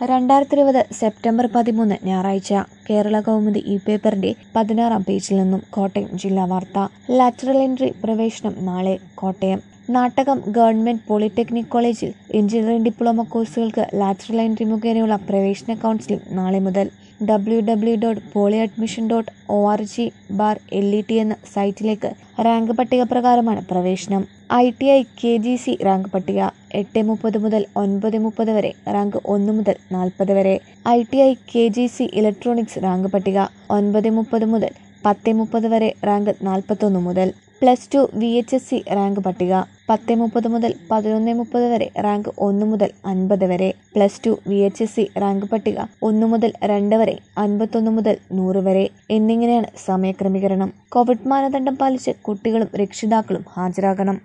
രണ്ടായിരത്തി ഇരുപത് സെപ്റ്റംബർ പതിമൂന്ന് ഞായറാഴ്ച കേരള കൗമുദി ഈ പേപ്പറിന്റെ പതിനാറാം പേജിൽ നിന്നും കോട്ടയം ജില്ലാ വാർത്ത ലാറ്ററൽ എൻട്രി പ്രവേശനം നാളെ കോട്ടയം നാട്ടകം ഗവൺമെന്റ് പോളിടെക്നിക് കോളേജിൽ എഞ്ചിനീയറിംഗ് ഡിപ്ലോമ കോഴ്സുകൾക്ക് ലാറ്ററൽ എൻട്രി മുഖേനയുള്ള പ്രവേശന കൗൺസിലിംഗ് നാളെ മുതൽ W W dot poly admission dot O R G bar L E T എന്ന സൈറ്റിലേക്ക് റാങ്ക് പട്ടിക പ്രകാരമാണ് പ്രവേശനം I T I K G C rank പട്ടിക എട്ട് മുപ്പത് മുതൽ ഒൻപത് മുപ്പത് വരെ റാങ്ക് ഒന്ന് മുതൽ നാൽപ്പത് വരെ I T I K G C electronics rank പട്ടിക ഒൻപത് മുപ്പത് മുതൽ പത്ത് മുപ്പത് വരെ റാങ്ക് നാൽപ്പത്തൊന്ന് മുതൽ plus two V H S C rank പട്ടിക പത്ത് മുപ്പത് മുതൽ പതിനൊന്ന് മുപ്പത് വരെ റാങ്ക് ഒന്ന് മുതൽ അൻപത് വരെ plus two V H S C rank പട്ടിക ഒന്ന് മുതൽ രണ്ട് വരെ അൻപത്തൊന്ന് മുതൽ നൂറ് വരെ എന്നിങ്ങനെയാണ് സമയക്രമീകരണം കോവിഡ് മാനദണ്ഡം പാലിച്ച് കുട്ടികളും രക്ഷിതാക്കളും ഹാജരാകണം